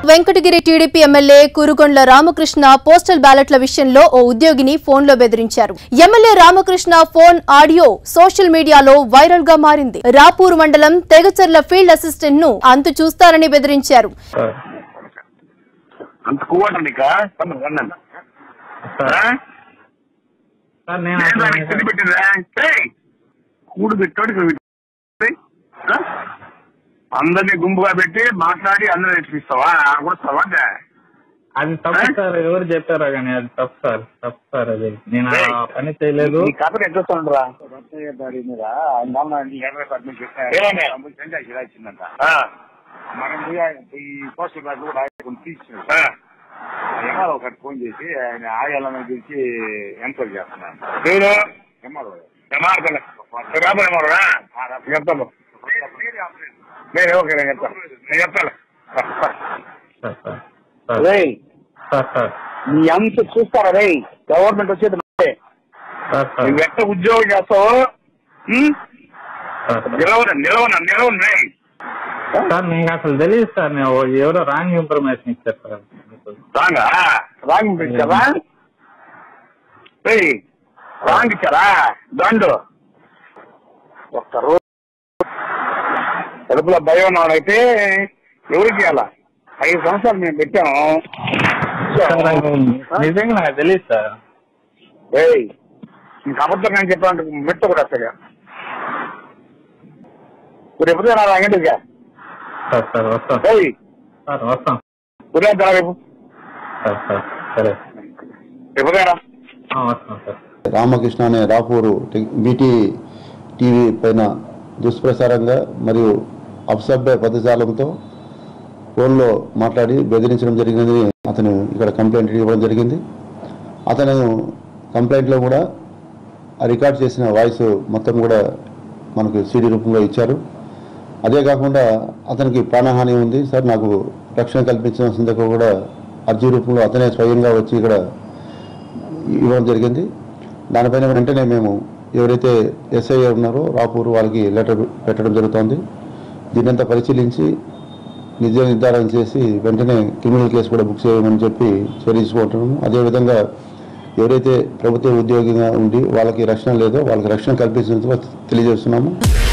Venkatagiri TDP MLA Kurugondla Ramakrishna postal బ్యాలెట్ల విషయంలో ఓ ఉద్యోగిని ఫోన్లో బెదిరించారు MLA Ramakrishna phone audio social మీడియాలో వైరల్ గా మారింది రాపూర్ మండలం తెగచర్ల ఫీల్డ్ అసిస్టెంట్ ను అంతు చూస్తారని బెదిరించారు సార్ అంత కొవ్వట నీక కన్నాను సార్ సార్ నేను అసలు తిండి పెట్టిందా ఏయ్, కూడు పెట్టాడు ఇక్కడ పెట్టి. ఆ? అందరినీ గుంపుగా పెట్టి మాట్లాడి అందరూ నేర్పిస్తావా ఆడ కూడా ఇస్తావా అంటే? అది తప్పు సార్ ఎవరు చెప్పారో కానీ అది తప్పు సార్ తప్పు సార్ అది నేను ఆ ఏయ్. పని చేయలేదు నీ కథకు ఎట్లా వస్తుండరా ఇచ్చిందంట ఆ, మనం పోయి ఆయన ఈ పోస్టల్ బ్యాగ్ కూడా ఆయన తీసినాడు ఆ. ఎంఆర్ఓ ఒకటి ఫోన్ చేసి ఆయన ఆయాలని గురించి ఎంక్వైరీ చేస్తున్నాను ఎవరు ఎంఆర్ఓ జమార్దల రాబోయే చెప్తాను నేను ఓకే నేను చెప్తాను నేను చెప్తాను సార్ సార్ సార్ రేయ్ సార్ సార్ నీ అంత చూస్తారా రేయ్ గవర్నమెంట్ వచ్చేది మనదే. సార్ సార్ నువ్వు ఎట్ట ఉద్యోగం చేస్తావు ఉం? సార్ సార్ నిలవన నిలవన నిలవన రేయ్ సార్ నీకు అసలు తెలియదు సార్ నేను ఎవరో రాంగ్ ఇన్ఫర్మేషన్ ఇచ్చారు సార్ మీకు. రాంగా రాంగ్ ఇచ్చారా రేయ్ రాంగ్ ఇచ్చారా దండు ఒక్క రోజు కడుపులో భయం ఉన్నాడైతే ఎవరికి ఇవ్వాలా ఐదు సంవత్సరాలు మేము పెట్టాము సార్ నాకు నిజంగా నాకు తెలియదు సార్ ఏయ్ నీకు అబద్ధం నేను చెప్పాలంటే మెట్ట కూడా వస్తాయి ఇప్పుడు ఎప్పుడు నా అంగడిగా సార్ సార్ వస్తాం ఏయ్ సార్ వస్తాం ఉదయం రా రేపు సార్ సార్ సరే ఎప్పుడేరా ఆ, వస్తాం సార్ రామకృష్ణ అనే రాపూరు టి- బీటీ టీవీ పైన దుష్ప్రచారంగా మరియు అపసభ్య పదజాలంతో ఫోన్లో మాట్లాడి బెదిరించడం జరిగిందని అతను ఇక్కడ కంప్లైంట్ ఇవ్వడం జరిగింది అతను కంప్లైంట్లో కూడా ఆ రికార్డ్ చేసిన వాయిస్ మొత్తం కూడా మనకు సీడీ రూపంలో ఇచ్చారు అదే కాకుండా అతనికి ప్రాణహాని ఉంది సార్ నాకు రక్షణ కల్పించాల్సిందిగా కూడా అర్జీ రూపంలో అతనే స్వయంగా వచ్చి ఇక్కడ ఇవ్వడం జరిగింది దానిపైన వెంటనే మేము ఎవరైతే ఎస్ఐ ఉన్నారో రాపూర్ వాళ్ళకి లెటర్ పెట్టడం జరుగుతోంది దీనంతా పరిశీలించి నిజ నిర్ధారణ చేసి వెంటనే క్రిమినల్ కేసు కూడా బుక్ చేయమని చెప్పి చర్య తీసుకుంటున్నాము అదేవిధంగా ఎవరైతే ప్రభుత్వ ఉద్యోగిగా ఉండి వాళ్ళకి రక్షణ లేదో వాళ్ళకి రక్షణ కల్పించినందుకు తెలియజేస్తున్నాము